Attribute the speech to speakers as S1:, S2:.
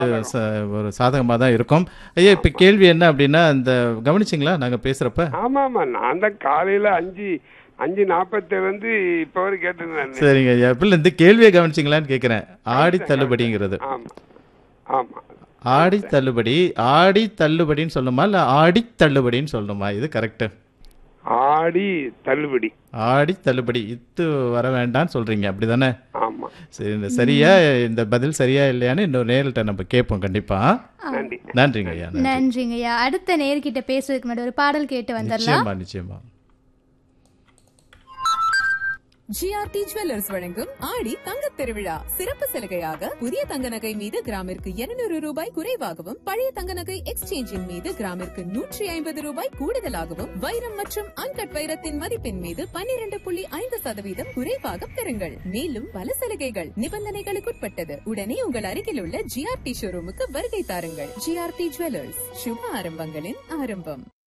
S1: ச- ஒரு சாதகமாக தான் இருக்கும் ஐயா இப்போ கேள்வி என்ன அப்படின்னா இந்த கவனிச்சிங்களா நாங்கள் பேசுகிறப்ப
S2: ஆமா ஆமா நான் தான் காலையில அஞ்சு அஞ்சு நாற்பத்தேழு வந்து இப்ப வரை கேட்டிருந்தேன்
S1: சரிங்க ஐயா இப்போ இந்த கேள்வியை கவனிச்சிங்களான்னு கேட்குறேன் ஆடி தள்ளுபடிங்கிறது
S2: ஆமா ஆமா
S1: ஆடி தள்ளுபடி ஆடி தள்ளுபடின்னு சொல்லணுமா இல்லை ஆடி தள்ளுபடின்னு சொல்லணுமா இது கரெக்டு
S2: ஆடி தள்ளுபடி
S1: ஆடி தள்ளுபடி இத்து வர வேண்டாம்னு சொல்கிறீங்க அப்படி தானே
S2: ஆமா
S1: சரி இந்த சரியா இந்த பதில் சரியா இல்லையான்னு இன்னொரு நேரிட்ட நம்ம கேட்போம் கண்டிப்பாக
S2: நன்றி
S1: நன்றிங்க ஐயா நன்றி.
S3: நன்றிங்கய்யா அடுத்த நேர்கிட்ட பேசுறதுக்கு முன்னாடி ஒரு பாடல் கேட்டு வந்துடலாம்
S1: நிச்சயமா நிச்சயமா
S4: ஜிஆர்டி ஜுவல்லர்ஸ் வழங்கும் ஆடி தங்கத் திருவிழா சிறப்பு சலுகையாக புதிய தங்க நகை மீது கிராமிற்கு 200 ரூபாய் குறைவாகவும் பழைய தங்க நகை எக்ஸ்சேஞ்சின் மீது கிராமிற்கு நூற்றி ஐம்பது ரூபாய் கூடுதலாகவும் வைரம் மற்றும் அன்கட் வைரத்தின் மதிப்பின் மீது 12.5% புள்ளி ஐந்து சதவீதம் குறைவாக பெறுங்கள் மேலும் பல சலுகைகள் நிபந்தனைகளுக்குட்பட்டது உடனே உங்கள் அருகில் உள்ள ஜிஆர்டி ஷோரூமுக்கு வருகை தாருங்கள் ஜிஆர்டி ஜுவல்லர்ஸ் சுப ஆரம்பங்களின் ஆரம்பம்